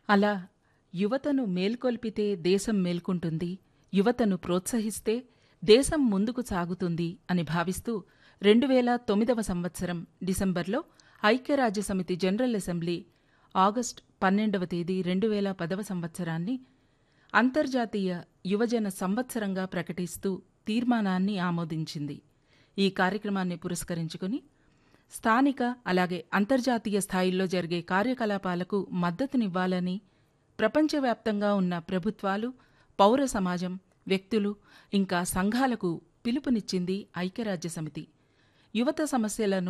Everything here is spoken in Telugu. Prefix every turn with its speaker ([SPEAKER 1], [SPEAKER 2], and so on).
[SPEAKER 1] అలా యువతను మేల్కొల్పితే దేశం మేల్కొంటుంది యువతను ప్రోత్సహిస్తే దేశం ముందుకు సాగుతుంది అని భావిస్తూ రెండు వేల తొమ్మిదవ సంవత్సరం డిసెంబర్లో ఐక్యరాజ్యసమితి జనరల్ అసెంబ్లీ ఆగస్టు పన్నెండవ తేదీ రెండు వేల పదవ సంవత్సరాన్ని అంతర్జాతీయ యువజన సంవత్సరంగా ప్రకటిస్తూ తీర్మానాన్ని ఆమోదించింది ఈ కార్యక్రమాన్ని పురస్కరించుకుని స్థానిక అలాగే అంతర్జాతీయ స్థాయిల్లో జరిగే కార్యకలాపాలకు మద్దతునివ్వాలని ప్రపంచవ్యాప్తంగా ఉన్న ప్రభుత్వాలు పౌర సమాజం వ్యక్తులు ఇంకా సంఘాలకు పిలుపునిచ్చింది ఐక్యరాజ్యసమితి యువత సమస్యలను